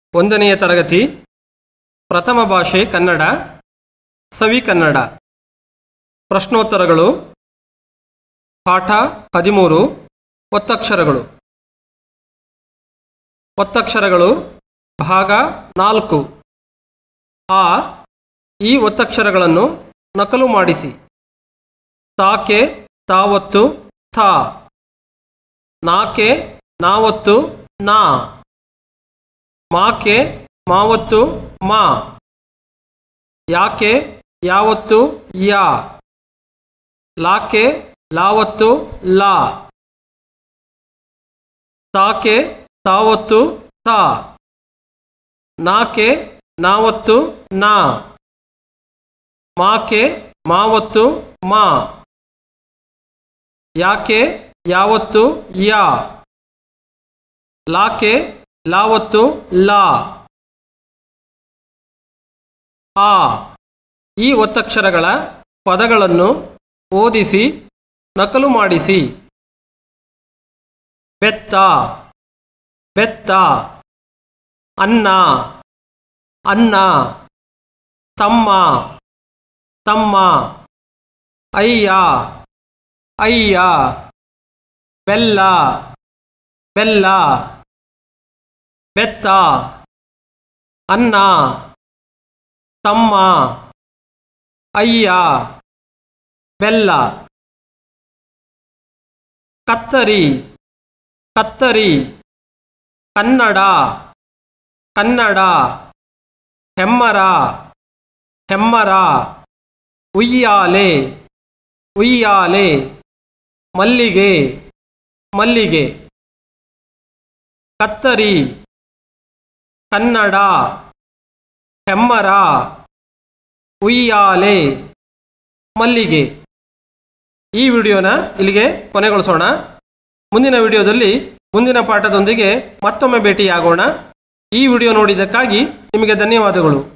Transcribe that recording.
ಒಂದನೆಯ ತರಗತಿ ಪ್ರಥಮ ಭಾಷೆ ಕನ್ನಡ ಸವಿ ಕನ್ನಡ ಪ್ರಶ್ನೋತ್ತರಗಳು ಪಾಠ ಹದಿಮೂರು ಒತ್ತಕ್ಷರಗಳು ಒತ್ತಕ್ಷರಗಳು ಭಾಗ ನಾಲ್ಕು ಆ ಈ ಒತ್ತಕ್ಷರಗಳನ್ನು ನಕಲು ಮಾಡಿಸಿ ತಾಕೆ ತಾವತ್ತು ಥಾ ನಾಕೆ ನಾವತ್ತು ನಾ ಮಾಕೆ ಮಾವತ್ತು ಮಾ ಯಾಕೆ ಯಾವತ್ತು ಯಾ ಲಾಕೆ ಲಾವತ್ತು ಲಾ ತಾಕೆ ತಾವತ್ತು ತಾ ನಾಕೆ ನಾವತ್ತು ನಾ ಮಾಕೆ ಮಾವತ್ತು ಮಾ ಯಾಕೆ ಯಾವತ್ತು ಯಾ ಲಾಕೆ ಲಾವತ್ತು ಲಾ ಆ ಈ ಒತ್ತಕ್ಷರಗಳ ಪದಗಳನ್ನು ಓದಿಸಿ ನಕಲು ಮಾಡಿಸಿ ಬೆತ್ತ ಬೆತ್ತ ಅನ್ನ ಅನ್ನ ತಮ್ಮ ತಮ್ಮ ಅಯ್ಯ ಅಯ್ಯ ಬೆಲ್ಲ ಬೆಲ್ಲ ಬೆತ್ತ ಅನ್ನ ತಮ್ಮ ಅಯ್ಯ ಬೆಲ್ಲ ಕತ್ತರಿ ಕತ್ತರಿ ಕನ್ನಡ ಕನ್ನಡ ಹೆಮ್ಮರ ಹೆಮ್ಮರ ಉಯ್ಯಾಲೆ ಉಯ್ಯಾಲೆ ಮಲ್ಲಿಗೆ ಮಲ್ಲಿಗೆ ಕತ್ತರಿ ಕನ್ನಡ ಹೆಮ್ಮರ ಉಯ್ಯಾಲೆ ಮಲ್ಲಿಗೆ ಈ ವಿಡಿಯೋನ ಇಲ್ಲಿಗೆ ಕೊನೆಗೊಳಿಸೋಣ ಮುಂದಿನ ವಿಡಿಯೋದಲ್ಲಿ ಮುಂದಿನ ಪಾಠದೊಂದಿಗೆ ಮತ್ತೊಮ್ಮೆ ಭೇಟಿಯಾಗೋಣ ಈ ವಿಡಿಯೋ ನೋಡಿದ್ದಕ್ಕಾಗಿ ನಿಮಗೆ ಧನ್ಯವಾದಗಳು